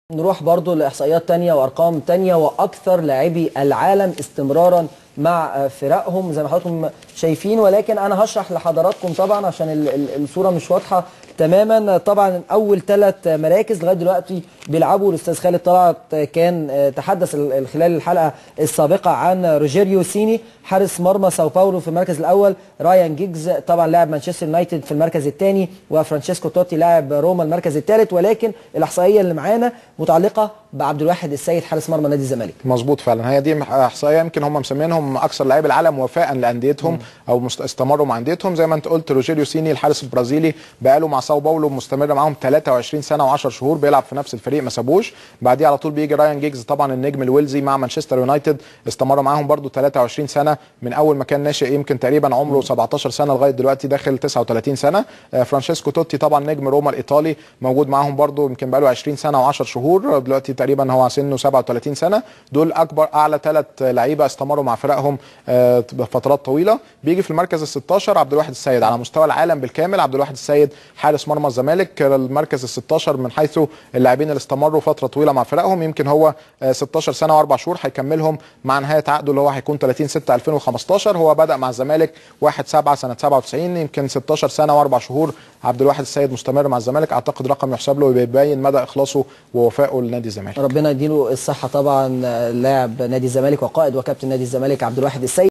نروح برضو لاحصائيات تانية وارقام تانية واكثر لاعبي العالم استمرارا مع فرقهم زي ما حضراتكم شايفين ولكن انا هشرح لحضراتكم طبعا عشان ال- ال- الصوره مش واضحه تماما طبعا اول ثلاث مراكز لغايه دلوقتي بيلعبوا الاستاذ خالد طلعت كان تحدث ال- خلال الحلقه السابقه عن روجيريو سيني حارس مرمى ساو باولو في المركز الاول رايان جيجز طبعا لاعب مانشستر يونايتد في المركز الثاني وفرانشيسكو توتي لاعب روما المركز الثالث ولكن الاحصائيه اللي معانا متعلقه بعبد الواحد السيد حارس مرمى نادي الزمالك مظبوط فعلا هي دي احصائيه يمكن هم مسمينهم اكثر لاعبي العالم وفاء لانديتهم او مست- استمروا مع انديتهم زي ما انت قلت روجيريو سيني الحارس البرازيلي بقاله مع ساو باولو مستمر معاهم 23 سنه و10 شهور بيلعب في نفس الفريق ما سابوش بعديه على طول بيجي رايان جيجز طبعا النجم الويلزي مع مانشستر يونايتد استمر معاهم برده 23 سنه من اول ما كان ناشئ يمكن تقريبا عمره 17 سنه لغايه دلوقتي داخل 39 سنه آه، فرانشيسكو توتي طبعا نجم روما الايطالي موجود معاهم برده يمكن بقاله 20 سنه و10 شهور دلوقتي تقريبا هو سنه 37 سنه دول اكبر اعلى ثلاث لعيبه استمروا مع فرقهم آه، فترات طويله بيجي في المركز ال 16 عبد الواحد السيد على مستوى العالم بالكامل عبد الواحد السيد حارس مرمى الزمالك المركز ال 16 من حيث اللاعبين اللي استمروا فتره طويله مع فرقهم يمكن هو آه، 16 سنه واربع شهور هيكملهم مع نهايه عقده اللي هو هيكون 30 6 2015 هو بدا مع الزمالك 1 7 سنه 97 يمكن 16 سنه واربع شهور عبد الواحد السيد مستمر مع الزمالك اعتقد رقم يحسب له وبيبين مدى اخلاصه ووفائه لنادي الزمالك ربنا يديله الصحه طبعا لاعب نادي الزمالك وقائد وكابتن نادي الزمالك عبد الواحد السيد